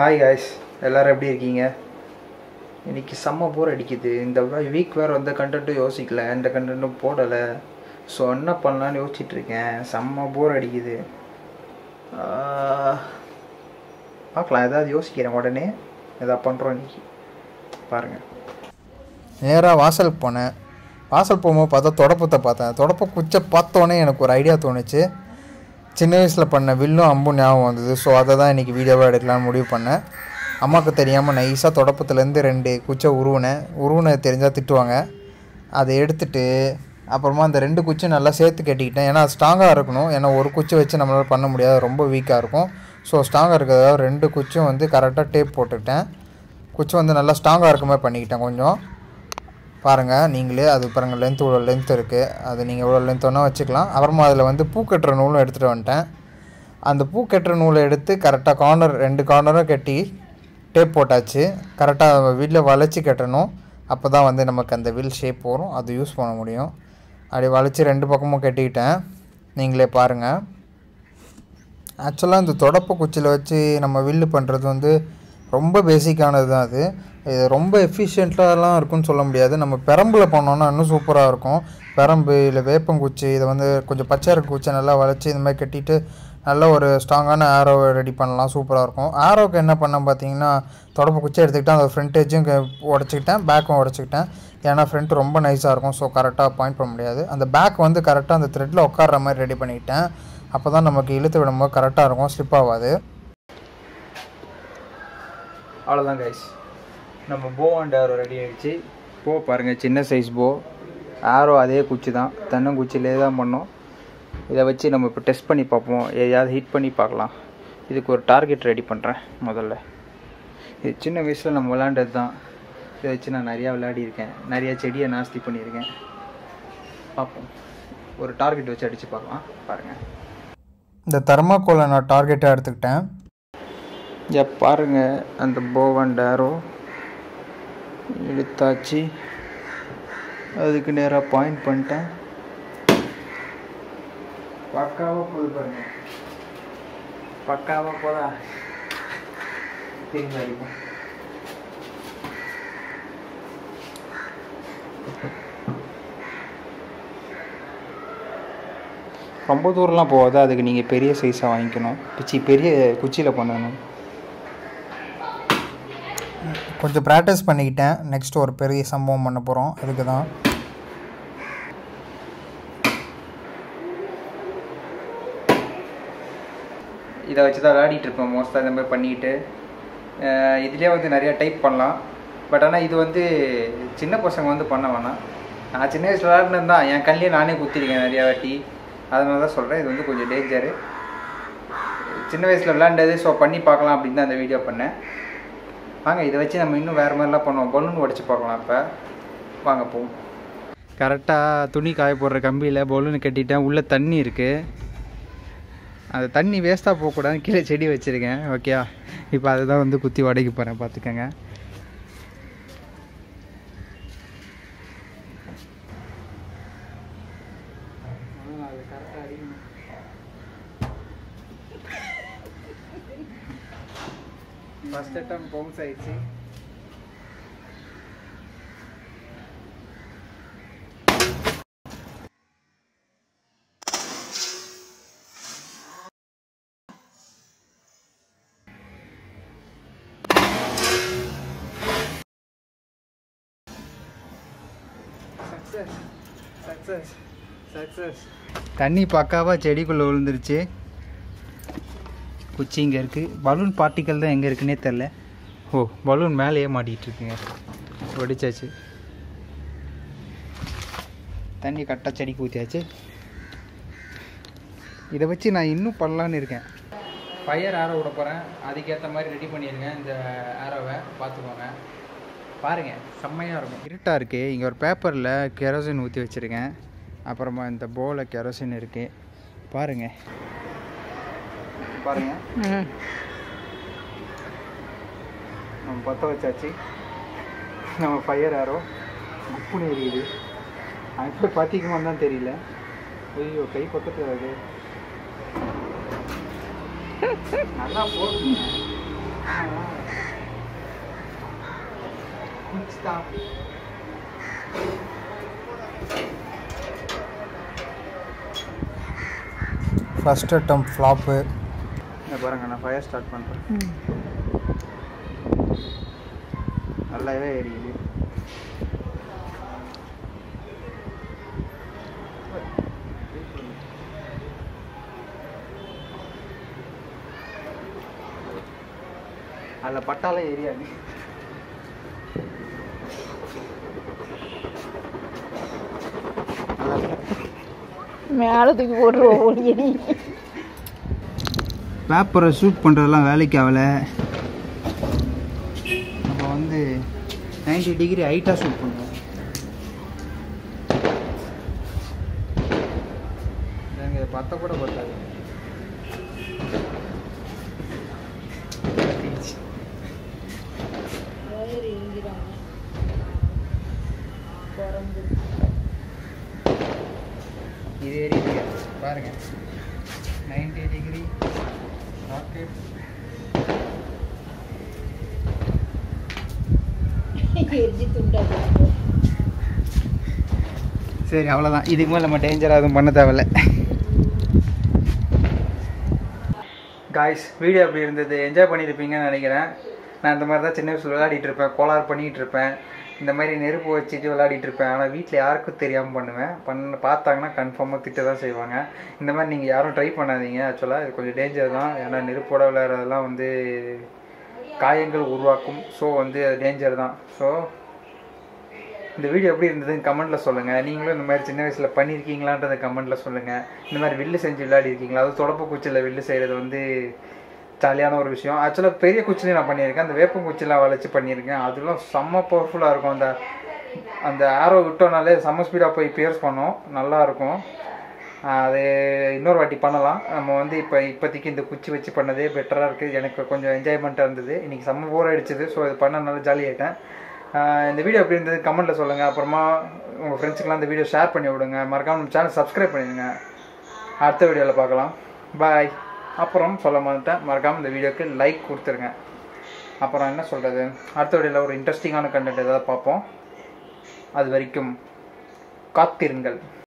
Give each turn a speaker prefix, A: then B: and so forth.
A: Hi guys எல்லோரும் எப்படி இருக்கீங்க இன்னைக்கு செம்ம போர் அடிக்குது இந்த வீக் வேறு எந்த கண்டென்ட்டும் யோசிக்கல எந்த கண்டென்ட்டும் போடலை ஸோ என்ன பண்ணலான்னு யோசிச்சுட்டு இருக்கேன் செம்ம போர் அடிக்குது ஆஹ், பார்க்கலாம் ஏதாவது யோசிக்கிறேன் உடனே எதாவது பண்ணுறோம் இன்னைக்கு பாருங்கள் நேராக வாசலுக்கு போனேன் வாசல் போகும்போது பார்த்தா தொடப்பத்தை பார்த்தேன் தொடப்ப குச்சை பார்த்தோன்னே எனக்கு ஒரு ஐடியா தோணுச்சு சின்ன வயசில் பண்ண வில்லும் அம்பும் ஞாபகம் வந்தது ஸோ அதை தான் இன்றைக்கி வீடியோவாக எடுக்கலாம்னு முடிவு பண்ணேன் அம்மாவுக்கு தெரியாமல் நைஸாக தொடப்பத்துலேருந்து ரெண்டு குச்சை உருவினேன் உருவின தெரிஞ்சால் திட்டுவாங்க அதை எடுத்துட்டு அப்புறமா அந்த ரெண்டு குச்சியும் நல்லா சேர்த்து கட்டிக்கிட்டேன் ஏன்னா ஸ்ட்ராங்காக இருக்கணும் ஏன்னா ஒரு குச்சி வச்சு நம்மளால் பண்ண முடியாது ரொம்ப வீக்காக இருக்கும் ஸோ ஸ்ட்ராங்காக இருக்கிறதால ரெண்டு குச்சியும் வந்து கரெக்டாக டேப் போட்டுக்கிட்டேன் குச்சி வந்து நல்லா ஸ்ட்ராங்காக இருக்க மாதிரி பண்ணிக்கிட்டேன் கொஞ்சம் பாருங்கள் நீங்களே அது பாருங்கள் லென்த் இவ்வளோ லென்த் இருக்குது அது நீங்கள் எவ்வளோ லென்த் வேணால் வச்சுக்கலாம் அப்புறமா அதில் வந்து பூ கட்டுற நூலும் எடுத்துகிட்டு வந்துட்டேன் அந்த பூ கட்டுற நூலை எடுத்து கரெக்டாக கார்னர் ரெண்டு கார்னரும் கட்டி டேப் போட்டாச்சு கரெக்டாக வீட்டில் வளைச்சி கட்டணும் அப்போ தான் வந்து நமக்கு அந்த வில் ஷேப் வரும் அது யூஸ் பண்ண முடியும் அப்படி வளைச்சி ரெண்டு பக்கமும் கட்டிக்கிட்டேன் நீங்களே பாருங்கள் ஆக்சுவலாக இந்த தொடப்ப குச்சியில் வச்சு நம்ம வில்லு பண்ணுறது வந்து ரொம்ப பேசிக்கானது தான் அது இது ரொம்ப எஃபிஷியண்ட்டாலாம் இருக்கும்னு சொல்ல முடியாது நம்ம பெரம்பில் பண்ணோன்னா இன்னும் சூப்பராக இருக்கும் பெரம்பு இல்லை வேப்பங்குச்சி இதை வந்து கொஞ்சம் பச்சை இருக்க குச்சியை நல்லா வளைச்சி இந்த மாதிரி கட்டிட்டு நல்ல ஒரு ஸ்ட்ராங்கான ஆரோ ரெடி பண்ணலாம் சூப்பராக இருக்கும் ஆரோவுக்கு என்ன பண்ணேன் பார்த்தீங்கன்னா தொடப்ப குச்சி எடுத்துக்கிட்டேன் அந்த ஃப்ரண்ட் எஜ்ஜும் உடச்சிக்கிட்டேன் பேக்கும் உடச்சிக்கிட்டேன் ஏன்னா ஃப்ரண்ட் ரொம்ப நைஸாக இருக்கும் ஸோ கரெக்டாக பாயிண்ட் பண்ண முடியாது அந்த பேக் வந்து கரெக்டாக அந்த த்ரெட்டில் உட்கார்ற மாதிரி ரெடி பண்ணிக்கிட்டேன் அப்போ தான் நமக்கு இழுத்து விடும்போது கரெக்டாக இருக்கும் ஸ்லிப் ஆகாது அவ்வளோதான் கைஸ் நம்ம போ அண்ட் ஆரோ ரெடி ஆகிடுச்சு போ பாருங்கள் சின்ன சைஸ் போ ஆரோ அதே குச்சி தான் தென்னங்குச்சியிலே தான் பண்ணோம் இதை வச்சு நம்ம இப்போ டெஸ்ட் பண்ணி பார்ப்போம் எதையாவது ஹிட் பண்ணி பார்க்கலாம் இதுக்கு ஒரு டார்கெட் ரெடி பண்ணுறேன் முதல்ல இது சின்ன வயசில் நம்ம விளாண்டது தான் இதை வச்சு நான் நிறையா விளையாடியிருக்கேன் நிறையா செடியை நாஸ்தி பண்ணியிருக்கேன் பார்ப்போம் ஒரு டார்கெட் வச்சு அடித்து பார்க்கலாம் பாருங்கள் இந்த தர்மாக்கோலை நான் டார்கெட்டாக எடுத்துக்கிட்டேன் இங்கே பாருங்க அந்த போவன் டேரோ இழுத்தாச்சு அதுக்கு நேராக பாயிண்ட் பண்ணிட்டேன் பக்காவாக போகுது பாருங்க பக்காவாக போதா திரும்பி அடிக்கும் ரொம்ப தூரம்லாம் போகாது அதுக்கு நீங்கள் பெரிய சைஸாக வாங்கிக்கணும் பிச்சி பெரிய குச்சியில் பண்ணணும் கொஞ்சம் ப்ராக்டிஸ் பண்ணிக்கிட்டேன் நெக்ஸ்ட் ஒரு பெரிய சம்பவம் பண்ண போகிறோம் அதுக்கு தான் இதை வச்சு தான் விளையாடிட்டு இருப்பேன் மோஸ்ட்டாக இந்த மாதிரி பண்ணிக்கிட்டு அஹ் இதுலயே வந்து நிறைய டைப் பண்ணலாம் பட் ஆனால் இது வந்து சின்ன பசங்க வந்து பண்ண வேணாம் நான் சின்ன வயசில் விளையாடினது தான் என் கண்ணிலே நானே குத்திருக்கேன் நிறையா வாட்டி அதனால தான் சொல்கிறேன் இது வந்து கொஞ்சம் டேஞ்சரு சின்ன வயசில் விளையாண்டது ஸோ பண்ணி பார்க்கலாம் அப்படின்னு தான் அந்த வீடியோ பண்ணேன் வாங்க இதை வச்சு நம்ம இன்னும் வேறு மாதிரிலாம் பண்ணுவோம் பலூன் உடச்சி பார்க்கலாம் இப்போ வாங்க போவோம் கரெக்டாக துணி காய போடுற கம்பியில் பலூன் கட்டிட்டேன் உள்ளே தண்ணி இருக்குது அந்த தண்ணி வேஸ்ட்டாக போகக்கூடாது கீழே செடி வச்சுருக்கேன் ஓகே இப்போ அதை தான் வந்து குத்தி உடைக்க போகிறேன் பார்த்துக்கங்க ஃபஸ்ட் அட்டம் பவுன்ஸ் ஆயிடுச்சு சக்ஸஸ் சக்ஸஸ் சக்ஸஸ் தண்ணி பக்காவாக செடிக்குள்ளே விழுந்துருச்சு குச்சி இங்கே இருக்குது பலூன் பார்ட்டிக்கல் தான் எங்கே இருக்குன்னே தெரில ஓ பலூன் மேலேயே மாட்டிகிட்டு இருக்குங்க வெடிச்சாச்சு தண்ணி கரெக்டாக செடிக்கு ஊற்றியாச்சு இதை வச்சு நான் இன்னும் பண்ணலான்னு இருக்கேன் ஃபயர் ஆரோ விட போகிறேன் அதுக்கேற்ற மாதிரி ரெடி பண்ணிடுங்க இந்த ஆரோவை பார்த்துக்கோங்க பாருங்கள் செம்மையாக இருக்கும் இருட்டாக இருக்குது இங்கே ஒரு பேப்பரில் கெரோசின் ஊற்றி வச்சுருக்கேன் அப்புறமா இந்த போவில் கெரோசின் இருக்குது பாருங்கள் பாருங்கள் நம்ம பற்ற வச்சாச்சு நம்ம ஃபயர் ஆரோ குப்புன்னு எரியுது அது எப்படி பார்த்திக்குமான்னு தான் தெரியல ஐயோ கை பக்கத்தில் அது நல்லா போடுங்க ஃபஸ்ட் அட்டம் ஃப்ளாப்பு பாருங்க நான் ஃபயர் ஸ்டார்ட் பண்ணுறேன் நல்லாவே எரியுது அதில் பட்டாலே எரியாது நல்லா இருக்கு.
B: மேலே தூக்கி போட்டுருவோம் ஓடியடி
A: பேப்பரை ஷூட் பண்ணுறதெல்லாம் வேலைக்கு ஆகலை நம்ம வந்து 90 டிகிரி ஹைட்டாக ஷூட் பண்ணுவோம் எனக்கு இதை பத்த கூட பத்தாது இது எரியுது பாருங்க 90 டிகிரி ராக்கெட்
B: எரிஞ்சு துண்டாது
A: சரி அவ்வளோதான் இதுக்கு மேலே நம்ம டேஞ்சராக எதுவும் பண்ண தேவையில்ல காய்ஸ் வீடியோ அப்படி இருந்தது என்ஜாய் பண்ணியிருப்பீங்கன்னு நினைக்கிறேன் நான் இந்த மாதிரி தான் சின்ன வயசில் விளையாடிட்டு இருப்பேன் கோளாறு பண்ணிகிட்டு இருப்பேன் இந்த மாதிரி நெருப்பு வச்சுட்டு விளையாடிட்டு இருப்பேன் ஆனால் வீட்டில் யாருக்கும் தெரியாமல் பண்ணுவேன் பண்ண பார்த்தாங்கன்னா கன்ஃபார்மாக திட்ட தான் செய்வாங்க இந்த மாதிரி நீங்கள் யாரும் ட்ரை பண்ணாதீங்க ஆக்சுவலாக இது கொஞ்சம் டேஞ்சர் தான் ஏன்னா நெருப்போட விளையாடுறதெல்லாம் வந்து காயங்கள் உருவாக்கும் ஸோ வந்து அது டேஞ்சர் தான் ஸோ இந்த வீடியோ எப்படி இருந்ததுன்னு கமெண்ட்டில் சொல்லுங்கள் நீங்களும் இந்த மாதிரி சின்ன வயசில் பண்ணியிருக்கீங்களான்றதை கமெண்ட்டில் சொல்லுங்கள் இந்த மாதிரி வில்லு செஞ்சு விளையாடி இருக்கீங்களா அது தொடப்பு குச்சியில் வில்லு செய்கிறது வந்து ஜாலியான ஒரு விஷயம் ஆக்சுவலாக பெரிய குச்சிலையும் நான் பண்ணியிருக்கேன் அந்த வேப்பம் குச்சிலாம் வளைச்சி பண்ணியிருக்கேன் அதெல்லாம் செம்ம பவர்ஃபுல்லாக இருக்கும் அந்த அந்த ஆரோ விட்டோனாலே செம்ம ஸ்பீடாக போய் பியர்ஸ் பண்ணோம் நல்லா இருக்கும் அது இன்னொரு வாட்டி பண்ணலாம் நம்ம வந்து இப்போ இப்போதைக்கு இந்த குச்சி வச்சு பண்ணதே பெட்டராக இருக்குது எனக்கு கொஞ்சம் என்ஜாய்மெண்ட்டாக இருந்தது இன்றைக்கி செம்ம போர் அடிச்சது ஸோ இது பண்ண நல்லா ஜாலியாகிட்டேன் இந்த வீடியோ எப்படி இருந்தது கமெண்ட்டில் சொல்லுங்கள் அப்புறமா உங்கள் ஃப்ரெண்ட்ஸுக்கெலாம் இந்த வீடியோ ஷேர் பண்ணி விடுங்க மறக்காம நம்ம சேனல் சப்ஸ்கிரைப் பண்ணிடுங்க அடுத்த வீடியோவில் பார்க்கலாம் பாய் அப்புறம் சொல்ல மாட்டேன் மறக்காமல் இந்த வீடியோக்கு லைக் கொடுத்துருங்க அப்புறம் என்ன சொல்கிறது அடுத்த வீடியோவில் ஒரு இன்ட்ரெஸ்டிங்கான கண்டென்ட் ஏதாவது பார்ப்போம் அது வரைக்கும் காத்திருங்கள்